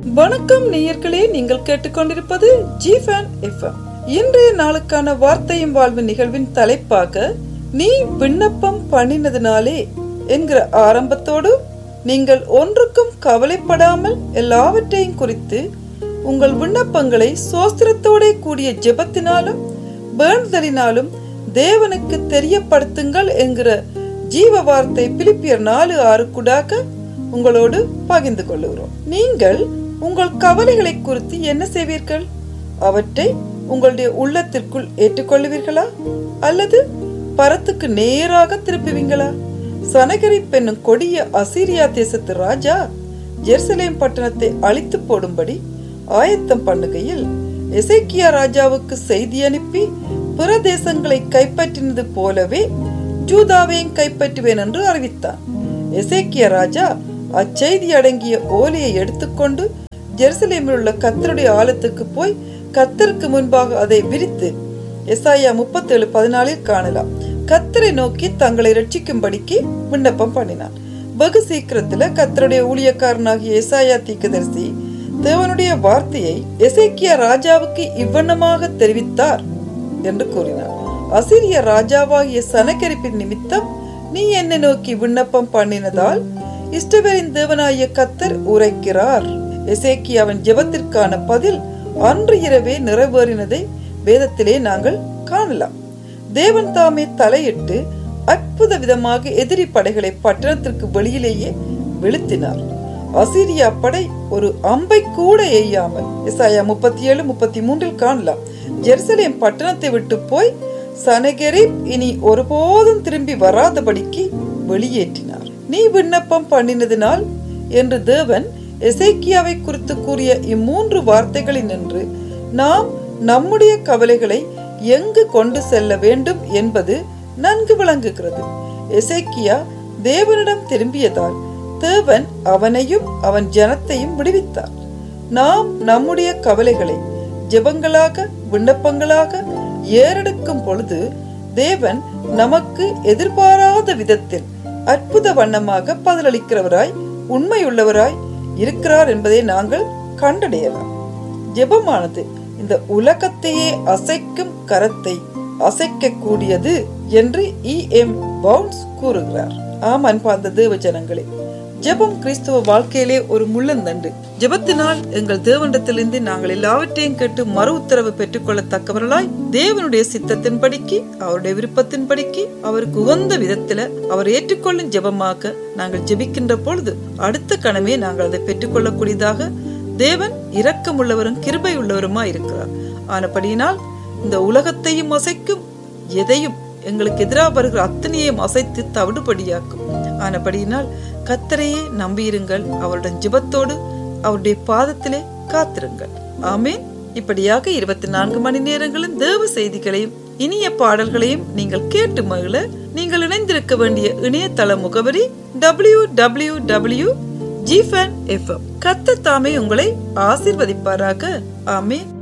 வணக்கம் நேயர்களே நீங்கள் கேட்டுக்கொண்டிருப்பது ஜி ஃபேன் எஃப்எம் இன்றைய நாளுக்கான வார்த்தையும் வாழ்வு நிகழ்வின் தலைப்பாக நீ விண்ணப்பம் பண்ணினதினாலே என்கிற ஆரம்பத்தோடு நீங்கள் ஒன்றுக்கும் கவலைப்படாமல் எல்லாவற்றையும் குறித்து உங்கள் விண்ணப்பங்களை சோஸ்திரத்தோட கூடிய ஜெபத்தினாலும் வேண்டுதலினாலும் தேவனுக்கு தெரியப்படுத்துங்கள் என்கிற ஜீவ வார்த்தை பிலிப்பியர் நாலு ஆறு கூடாக உங்களோடு பகிர்ந்து கொள்ளுகிறோம் நீங்கள் உங்கள் கவலைகளை குறித்து என்ன செய்வீர்கள் அவற்றை உங்களுடைய உள்ளத்திற்குள் ஏற்றுக்கொள்ளுவீர்களா அல்லது பரத்துக்கு நேராக திருப்புவீங்களா சனகரி பெண்ணும் கொடிய அசீரியா தேசத்து ராஜா ஜெருசலேம் பட்டணத்தை அழித்து போடும்படி ஆயத்தம் பண்ணுகையில் எசேக்கியா ராஜாவுக்கு செய்தி அனுப்பி பிற தேசங்களை கைப்பற்றினது போலவே ஜூதாவையும் கைப்பற்றுவேன் என்று அறிவித்தான் எசேக்கியா ராஜா அச்செய்தி அடங்கிய ஓலையை எடுத்துக்கொண்டு ஜெருசலேமில் உள்ள கத்தருடைய ஆலத்துக்கு போய் கத்தருக்கு முன்பாக அதை விரித்து எசாயா முப்பத்தேழு பதினாலில் காணலாம் கத்தரை நோக்கி தங்களை ரட்சிக்கும்படிக்கு விண்ணப்பம் பண்ணினான் வெகு சீக்கிரத்துல கத்தருடைய ஊழியக்காரனாகிய எசாயா தீக்கதரிசி தேவனுடைய வார்த்தையை எசேக்கியா ராஜாவுக்கு இவ்வண்ணமாக தெரிவித்தார் என்று கூறினார் அசிரிய ராஜாவாகிய சனகரிப்பின் நிமித்தம் நீ என்னை நோக்கி விண்ணப்பம் பண்ணினதால் இஷ்டவேரின் தேவனாகிய கத்தர் உரைக்கிறார் எசேக்கியாவின் ஜெபத்திற்கான பதில் அன்று இரவே நிறைவேறினதை வேதத்திலே நாங்கள் காணலாம் தேவன் தாமே தலையிட்டு அற்புத விதமாக எதிரி படைகளை பட்டணத்திற்கு வெளியிலேயே வெளுத்தினார் அசிரியா படை ஒரு அம்பை கூட எய்யாமல் இசாயா முப்பத்தி ஏழு முப்பத்தி மூன்றில் காணலாம் ஜெருசலேம் பட்டணத்தை விட்டு போய் சனகெரிப் இனி ஒருபோதும் திரும்பி வராதபடிக்கு வெளியேற்றினார் நீ விண்ணப்பம் பண்ணினதினால் என்று தேவன் எசேக்கியாவை குறித்து கூறிய இம்மூன்று வார்த்தைகளில் நின்று நாம் நம்முடைய கவலைகளை எங்கு கொண்டு செல்ல வேண்டும் என்பது நன்கு விளங்குகிறது எசேக்கியா தேவனிடம் திரும்பியதால் தேவன் அவனையும் அவன் ஜனத்தையும் விடுவித்தார் நாம் நம்முடைய கவலைகளை ஜெபங்களாக விண்ணப்பங்களாக ஏறெடுக்கும் பொழுது தேவன் நமக்கு எதிர்பாராத விதத்தில் அற்புத வண்ணமாக பதிலளிக்கிறவராய் உண்மையுள்ளவராய் இருக்கிறார் என்பதை நாங்கள் கண்டடையலாம் ஜெபமானது இந்த உலகத்தையே அசைக்கும் கரத்தை அசைக்க கூடியது என்று இ எம் பவுன்ஸ் கூறுகிறார் ஆம் அன்பார்ந்த தேவ ஜனங்களே ஜெபம் கிறிஸ்துவ வாழ்க்கையிலே ஒரு முள்ளந்தண்டு ஜெபத்தினால் எங்கள் தேவனிடத்திலிருந்து நாங்கள் எல்லாவற்றையும் கேட்டு மறு உத்தரவு பெற்றுக்கொள்ளத்தக்கவர்களாய் தேவனுடைய சித்தத்தின்படிக்கு அவருடைய விருப்பத்தின்படிக்கு அவருக்கு உகந்த விதத்துல அவர் ஏற்றுக்கொள்ளும் ஜெபமாக நாங்கள் ஜெபிக்கின்ற பொழுது அடுத்த கணமே நாங்கள் அதை பெற்றுக்கொள்ளக்கூடியதாக தேவன் இரக்கமுள்ளவரும் கிருபை உள்ளவருமா இருக்கிறார் ஆனபடியினால் இந்த உலகத்தையும் அசைக்கும் எதையும் எங்களுக்கு எதிராக வருகிற அத்தனையையும் அசைத்து தவிடுபடியாக்கும் ஆனபடியினால் கத்தரையே நம்பியிருங்கள் அவருடன் ஜிபத்தோடு அவருடைய பாதத்திலே காத்திருங்கள் ஆமேன் இப்படியாக இருபத்தி நான்கு மணி நேரங்களும் தேவ செய்திகளையும் இனிய பாடல்களையும் நீங்கள் கேட்டு மகிழ நீங்கள் இணைந்திருக்க வேண்டிய இணையதள முகவரி டபிள்யூ டபிள்யூ டபிள்யூ ஜிஃபன் எஃப்எம் கத்த தாமே உங்களை ஆசிர்வதிப்பாராக ஆமேன்